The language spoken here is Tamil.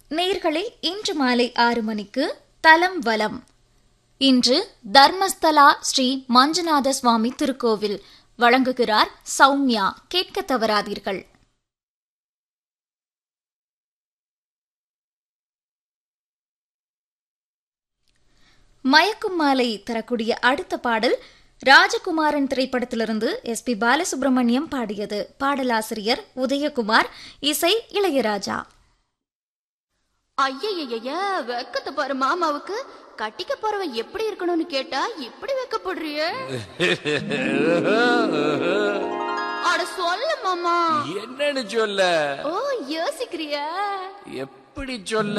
நேர்களே இன்று மாலை ஆறு மணிக்கு தலம் வலம் இன்று தர்மஸ்தலா ஸ்ரீ மஞ்சுநாத சுவாமி திருக்கோவில் வழங்குகிறார் சௌமியா கேட்க தவறாதீர்கள் மயக்கும் மாலை தரக்கூடிய அடுத்த பாடல் ராஜகுமாரன் திரைப்படத்திலிருந்து எஸ் பி பாலசுப்ரமணியம் பாடியது பாடலாசிரியர் உதயகுமார் இசை இளையராஜா ஐயய்யய்ய வெக்கத்தை பாரு மாமாவுக்கு கட்டிக்க போறவன் எப்படி இருக்கணும்னு கேட்டா இப்படி வெக்கப்படுறிய அட சொல்ல மாமா என்னன்னு சொல்ல ஓ யோசிக்கிறியா எப்படி சொல்ல